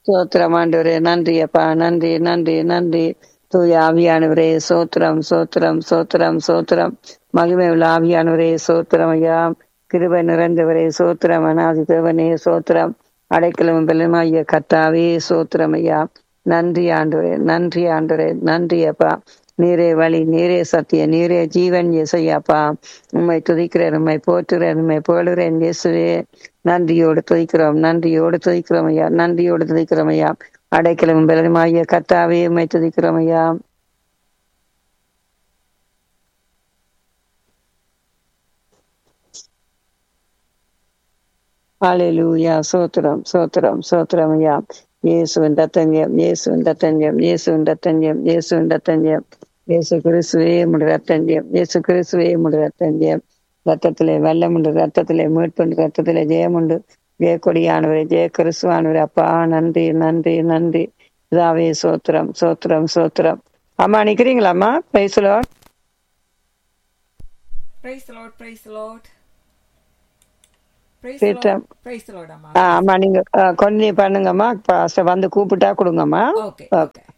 சோத்திரம் ஆண்டவரே நன்றி அப்பா நன்றி நன்றி நன்றி தூய ஆவியானவரே சோத்திரம் சோத்திரம் சோத்திரம் சோத்திரம் மகிமை உள்ள ஆவியானவரே சோத்திரம் ஐயா கிருபை நிறைந்தவரே சோத்திரம் அநாதி தேவனே சோத்திரம் அடைக்கலம் பெலமாகிய கத்தாவே சோத்திரம் ஐயா நன்றி ஆண்டவரே நன்றி ஆண்டவரே நன்றி அப்பா நீரே வழி நீரே சத்திய நீரே ஜீவன் இசையாப்பா உண்மை துதிக்கிறேன் உண்மை போற்றுகிறேன் உண்மை போடுகிறேன் இயேசுவே நன்றியோடு துதிக்கிறோம் நன்றியோடு துதிக்கிறோம் ஐயா நன்றியோடு துதிக்கிறோம் ஐயா அடைக்கலம் பலனுமாகிய கத்தாவே உண்மை துதிக்கிறோம் ஐயா ஹalleluya சோத்திரம் சோத்திரம் சோத்திரம் ஐயா இயேசுவின் ரத்தஞ்சம் இயேசுவின் ரத்தஞ்சம் இயேசுவின் ரத்தஞ்சம் இயேசுவின் ரத்தஞ்சம் இயேசு கிறிஸ்துவே முடி ரத்தஞ்சம் இயேசு கிறிஸ்துவே முடி ரத்தஞ்சம் ரத்தத்திலே வெள்ளம் உண்டு ரத்தத்திலே மீட்புண்டு ரத்தத்திலே ஜெயமுண்டு ஜெய கொடியானவரே ஜெய கிறிஸ்துவானவரே அப்பா நன்றி நன்றி நன்றி இதாவே சோத்திரம் சோத்திரம் சோத்திரம் அம்மா நிக்கிறீங்களாம்மா பேசலோ Praise the Lord, praise the Lord. Praise Praise the Lord, the- praise the Lord, அம்மா. ஆ, அம்மா நீங்க கண்டினியூ பண்ணுங்கம்மா பாஸ்டர் வந்து கூப்பிட்டா கொடுங்கம்மா Okay, ஓகே okay.